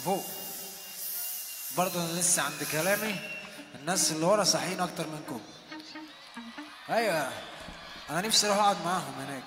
فوق برضه انا لسه عند كلامي الناس اللي ورا صاحيين اكتر منكم ايوه انا نفسي اروح اقعد معاهم هناك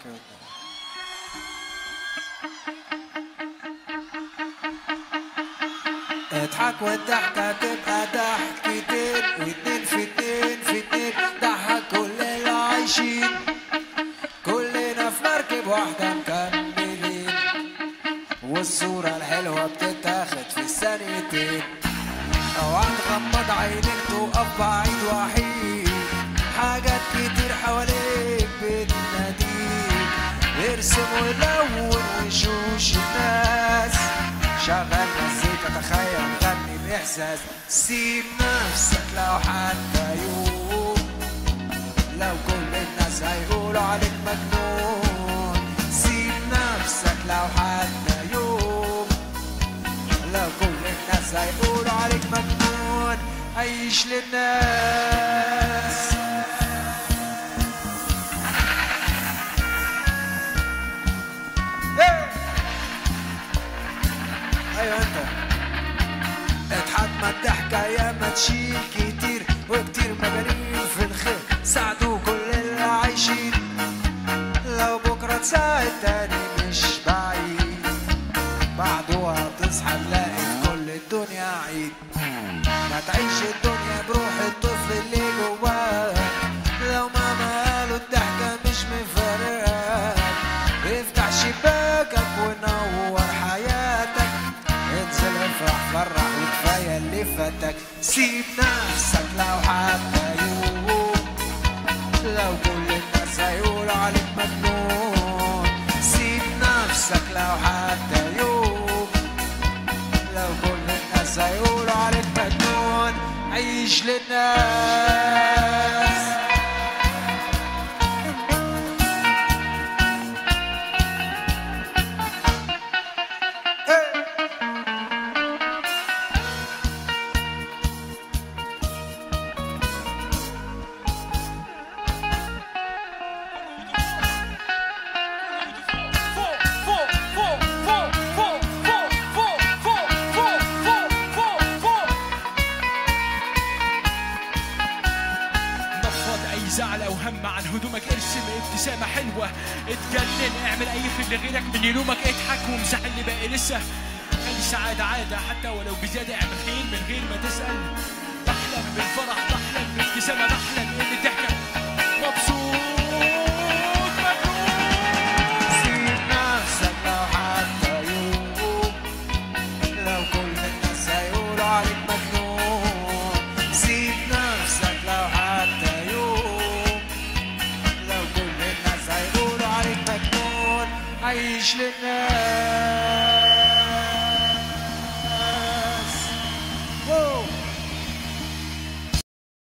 اضحك والضحكة تبقى ضحكتين واتنين في اتنين في اتنين ضحك كل اللي عايشين كلنا في مركب واحدة مكملين والصورة الحلوة بتتاخد في ثانيتين اوعى تغمض عينيك تقف بعيد وحيد حاجات كتير حواليك بتناديك ارسم ولون وشوش الناس شغل مزيكا تخيل غني باحساس سيب نفسك لو حتى يوم لو كل الناس هيقولوا عليك مجنون سيب نفسك لو حتى يوم لو كل الناس هيقولوا عليك مجنون عيش للناس إيه! ايوه انت اضحك ما الضحكة يا ما تشيل كتير وكتير مجانين في الخير ساعدوا كل اللي عايشين لو بكرة تساعد تاني مش بعيد بعده هتصحى تلاقي كل الدنيا عيد ما تعيش الدنيا بروح الطفل اللي جواك لو ماما قالوا الضحكة مش مفرقاك افتح شباكك ونور حياتك انزل افرح فرح وكفاية اللي فاتك سيب نفسك لو حتى يوم لو كل الناس هيقولوا عليك مجنون سيب نفسك لو حتى يوم لو كل الناس هيقولوا عليك مجنون عيش للناس نفض اي زعل او هم عن هدومك ارسم ابتسامه حلوه اتجنن اعمل اي فيل لغيرك من يلومك اضحك وامسح اللي باقي لسه خلي السعاده عاده حتى ولو بزياده اعمل خير من غير ما تسال بحلم بالفرح بحلم بابتسامه بحلم ان ضحكك مبسوط مجنون سيب نفسك لو حتى يوم لو كل الناس هيقولوا عليك مجنون سيب نفسك لو حتى يوم لو كل الناس هيقولوا عليك مجنون عيش للناس